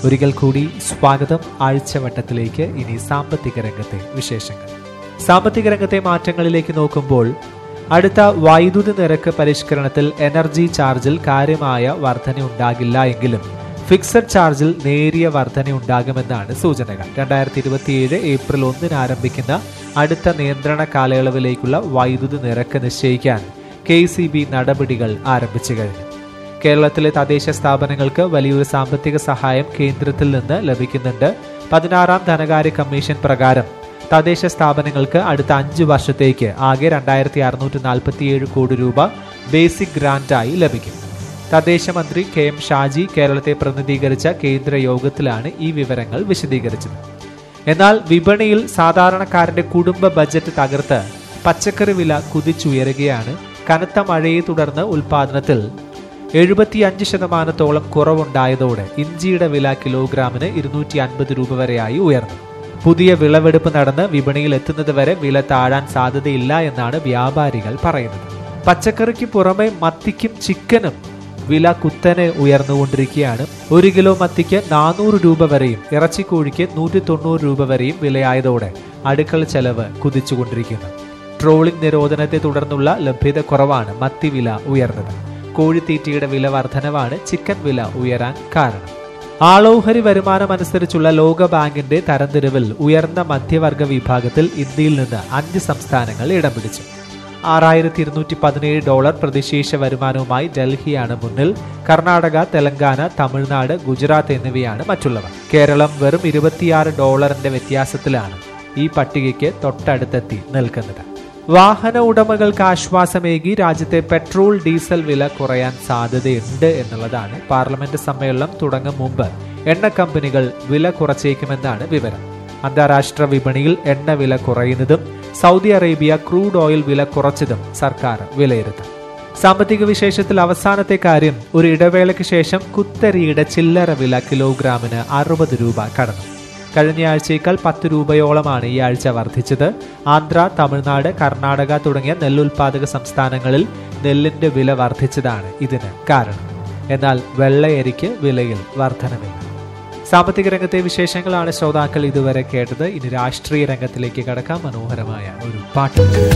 ഒരിക്കൽ കൂടി സ്വാഗതം ആഴ്ചവട്ടത്തിലേക്ക് ഇനി സാമ്പത്തിക രംഗത്തെ വിശേഷങ്ങൾ സാമ്പത്തിക രംഗത്തെ മാറ്റങ്ങളിലേക്ക് നോക്കുമ്പോൾ അടുത്ത വൈദ്യുതി നിരക്ക് പരിഷ്കരണത്തിൽ എനർജി ചാർജിൽ കാര്യമായ വർധന ഉണ്ടാകില്ല എങ്കിലും ഫിക്സഡ് ചാർജിൽ നേരിയ വർധന ഉണ്ടാകുമെന്നാണ് സൂചനകൾ രണ്ടായിരത്തി ഇരുപത്തിയേഴ് ഏപ്രിൽ ഒന്നിന് ആരംഭിക്കുന്ന അടുത്ത നിയന്ത്രണ കാലയളവിലേക്കുള്ള വൈദ്യുതി നിരക്ക് നിശ്ചയിക്കാൻ കെ സി ബി നടപടികൾ ആരംഭിച്ചു കഴിഞ്ഞു കേരളത്തിലെ തദ്ദേശ സ്ഥാപനങ്ങൾക്ക് വലിയൊരു സാമ്പത്തിക സഹായം കേന്ദ്രത്തിൽ നിന്ന് ലഭിക്കുന്നുണ്ട് പതിനാറാം ധനകാര്യ കമ്മീഷൻ പ്രകാരം തദ്ദേശ സ്ഥാപനങ്ങൾക്ക് അടുത്ത അഞ്ച് വർഷത്തേക്ക് ആകെ രണ്ടായിരത്തി അറുന്നൂറ്റി നാൽപ്പത്തിയേഴ് കോടി രൂപ ബേസിക് ഗ്രാന്റായി ലഭിക്കും തദ്ദേശ മന്ത്രി കെ എം ഷാജി കേരളത്തെ പ്രതിനിധീകരിച്ച കേന്ദ്ര യോഗത്തിലാണ് ഈ വിവരങ്ങൾ വിശദീകരിച്ചത് എന്നാൽ വിപണിയിൽ സാധാരണക്കാരന്റെ കുടുംബ ബജറ്റ് തകർത്ത് പച്ചക്കറി വില കുതിച്ചുയരുകയാണ് കനത്ത മഴയെ തുടർന്ന് ഉൽപാദനത്തിൽ എഴുപത്തിയഞ്ച് ശതമാനത്തോളം കുറവുണ്ടായതോടെ ഇഞ്ചിയുടെ വില കിലോഗ്രാമിന് ഇരുന്നൂറ്റി അൻപത് രൂപ വരെയായി ഉയർന്നു പുതിയ വിളവെടുപ്പ് നടന്ന് വിപണിയിൽ എത്തുന്നത് വരെ വില താഴാൻ സാധ്യതയില്ല എന്നാണ് വ്യാപാരികൾ പറയുന്നത് പച്ചക്കറിക്ക് പുറമെ മത്തിക്കും ചിക്കനും വില കുത്തനെ ഉയർന്നുകൊണ്ടിരിക്കുകയാണ് ഒരു കിലോ മത്തിക്ക് നാനൂറ് രൂപ വരെയും ഇറച്ചിക്കോഴിക്ക് നൂറ്റി തൊണ്ണൂറ് രൂപ വരെയും വിലയായതോടെ അടുക്കള ചെലവ് കുതിച്ചുകൊണ്ടിരിക്കുന്നു ട്രോളിംഗ് നിരോധനത്തെ തുടർന്നുള്ള ലഭ്യത കുറവാണ് മത്തി വില ഉയർന്നത് കോഴിത്തീറ്റയുടെ വില വർധനവാണ് ചിക്കൻ വില ഉയരാൻ കാരണം ആളോഹരി വരുമാനം അനുസരിച്ചുള്ള ലോക ബാങ്കിന്റെ തരംതിരിവിൽ ഉയർന്ന മധ്യവർഗ വിഭാഗത്തിൽ ഇന്ത്യയിൽ നിന്ന് അഞ്ച് സംസ്ഥാനങ്ങൾ ഇടം പിടിച്ചു ആറായിരത്തി ഇരുന്നൂറ്റി പതിനേഴ് ഡോളർ പ്രതിശേഷ വരുമാനവുമായി ഡൽഹിയാണ് മുന്നിൽ കർണാടക തെലങ്കാന തമിഴ്നാട് ഗുജറാത്ത് എന്നിവയാണ് മറ്റുള്ളവ കേരളം വെറും ഇരുപത്തിയാറ് ഡോളറിന്റെ വ്യത്യാസത്തിലാണ് ഈ പട്ടികയ്ക്ക് തൊട്ടടുത്തെത്തി നിൽക്കുന്നത് വാഹന ഉടമകൾക്ക് ആശ്വാസമേകി രാജ്യത്തെ പെട്രോൾ ഡീസൽ വില കുറയാൻ സാധ്യതയുണ്ട് എന്നുള്ളതാണ് പാർലമെന്റ് സമ്മേളനം തുടങ്ങും മുമ്പ് എണ്ണ കമ്പനികൾ വില കുറച്ചേക്കുമെന്നാണ് വിവരം അന്താരാഷ്ട്ര വിപണിയിൽ എണ്ണ വില കുറയുന്നതും സൗദി അറേബ്യ ക്രൂഡ് ഓയിൽ വില കുറച്ചതും സർക്കാർ വിലയിരുത്തും സാമ്പത്തിക വിശേഷത്തിൽ അവസാനത്തെ കാര്യം ഒരു ഇടവേളയ്ക്ക് ശേഷം കുത്തരിയുടെ ചില്ലറ വില കിലോഗ്രാമിന് അറുപത് രൂപ കടന്നു കഴിഞ്ഞ ആഴ്ചയേക്കാൾ പത്ത് രൂപയോളമാണ് ഈ ആഴ്ച വർദ്ധിച്ചത് ആന്ധ്ര തമിഴ്നാട് കർണാടക തുടങ്ങിയ നെല്ലുൽപാദക സംസ്ഥാനങ്ങളിൽ നെല്ലിന്റെ വില വർദ്ധിച്ചതാണ് ഇതിന് കാരണം എന്നാൽ വെള്ളയരിക്ക് വിലയിൽ വർധനമില്ല സാമ്പത്തിക രംഗത്തെ വിശേഷങ്ങളാണ് ശ്രോതാക്കൾ ഇതുവരെ കേട്ടത് ഇനി രാഷ്ട്രീയ രംഗത്തിലേക്ക് കടക്കാം മനോഹരമായ ഒരു പാട്ട്